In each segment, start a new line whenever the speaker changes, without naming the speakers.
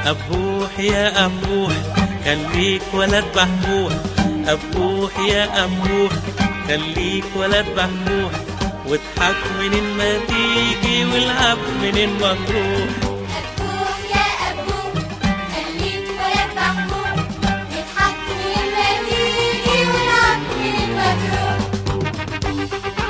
أبوح يا أبوح خليك ولد بحبوح أبوح يا أبوح خليك ولد بحبوح واضحك منين ما تيجي والعب منين ما تروح
أبوح يا أبوح خليك ولد محبوب نضحك من ما تيجي ونلعب من ما تروح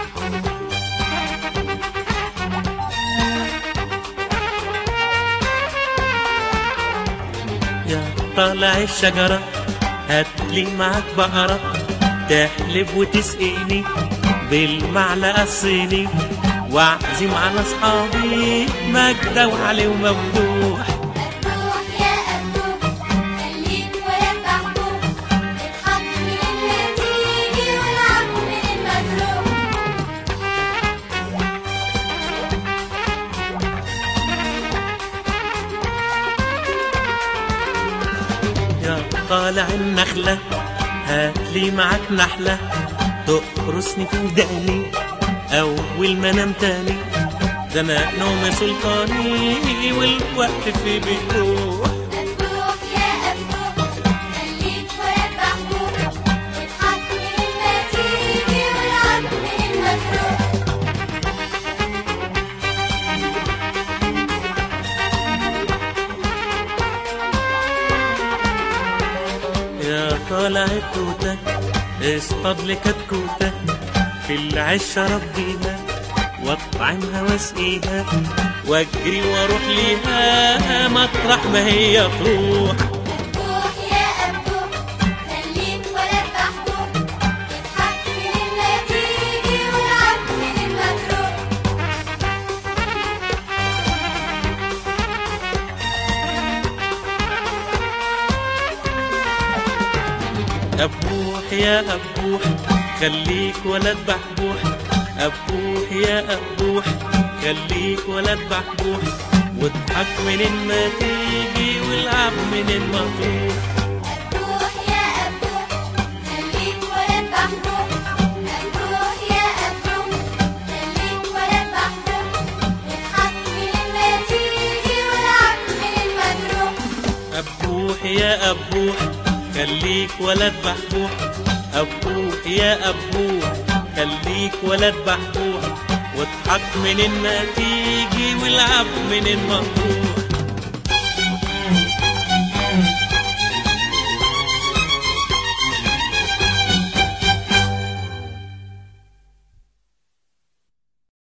يا طالع الشجرة هاتلي معاك بقرة تحلب وتسقيني بالمعلقة الصيني واعزم على اصحابي مجدة وعلي ومفتوح
أبوح يا أبوح خليك ولد محبوب نضحك من ما تيجي ونلعب من ما تروح
يا طالع النخلة هاتلي معاك نحلة تقرصني في وداني أول ما انام تاني ده أنا نوم سلطاني والوقت في بيروح
أبوح يا أبوح خليك ولد محبوب نضحك من ما تيجي ونلعب من ما تروح
يا طالع التوتة اصطاد لي كتكوتة في العش ربيها واطعمها واسقيها واجري واروح ليها مطرح ما هي تروح
أبوح يا أبوح خليك ولد محبوب نضحك من ما تيجي ونلعب من ما تروح
أبوح يا أبوح خليك ولد بحبوح أبوح يا أبوح خليك ولد بحبوح واضحك منين ما تيجي والعب منين ما تروح
أبوح يا أبوح خليك ولد محبوب أبوح يا أبوح خليك ولد محبوب نضحك من ما تيجي ونلعب من ما تروح
أبوح يا أبوح خليك ولد بحبوح أبوح يا أبوح خليك ولد بحبوح واضحك منين ما تيجي والعب منين ما تروح